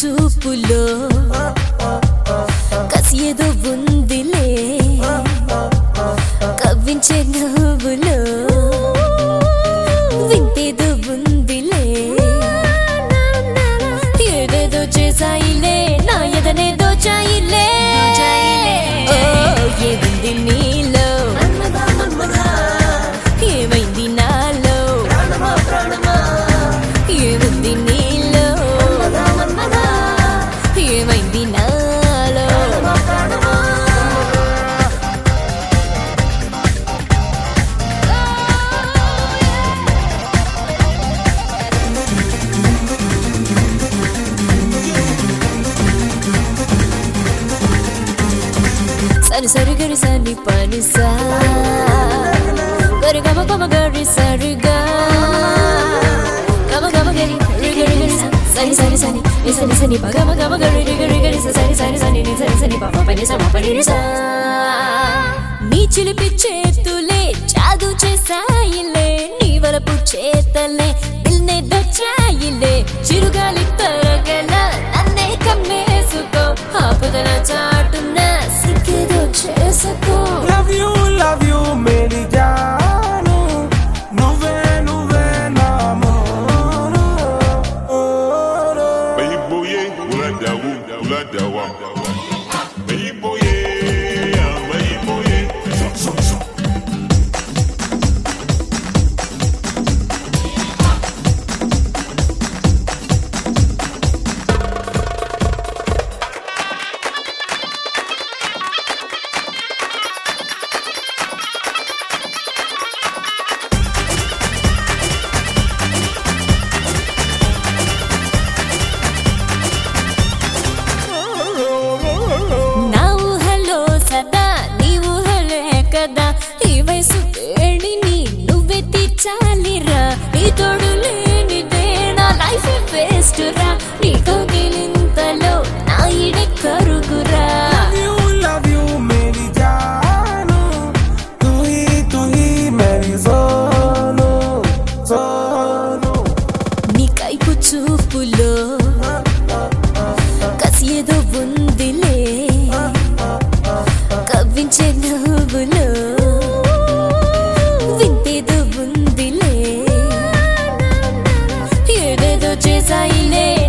చూపులో కసి ఏదో ఉందిలే కవ్వించే నవ్వులో వింతేదో ఉందిలే ఏదేదో చేసాయిలే నా ఎదనేదో చాయిలే ఓ ఏముంది నీలో ఏమైంది నాలో ఏముంది నీలో ఏమైంది నాలో సరి సరి గరి సని పని సా గరి గమ గమ గరి సరిగా గమ గమ గరి రి గరి గరి స సని సని సని ని సని సని ప గమ గమ గరి రి గరి గరి స సని సని సని ని సని సని ప ప పని స మ పని రి సా నీ చిలిపి చేతులే జాదు చేసాయిలే నీ వలపు చేతలే దిల్నే దొచ్చాయిలే చిరుగాలి తరగల నన్నే కమ్మేసుకో ఆపుదల చాటున సిగ్గేదో చేసుకో లవ్ యూ లవ్ యూ మేరీ జాను నువ్వే నువ్వే నా మోను Bayiboye, uladawu, uladawa. Bayiboye, ah, bayiboye. So, so, so. నా ఊహలో సదా నీ ఊహలే కదా ఈ వయసు వేడిని నువ్వే తీర్చాలిరా నీ తోడు లేనిదే నా లైఫ్ వేస్ట్ రా నీతో గిలింతలో నా ఇడే కరుగురా లవ్ యూ లవ్ యూ మేరీ జాను తూ హీ తూ హీ మేరీ సోను సోను నీ కైపు చూపులో కసి ఏదో ఉందిలే కవ్వించే నవ్వులో వింతేదో ఉందిలే ఏదేదో చేసాయిలే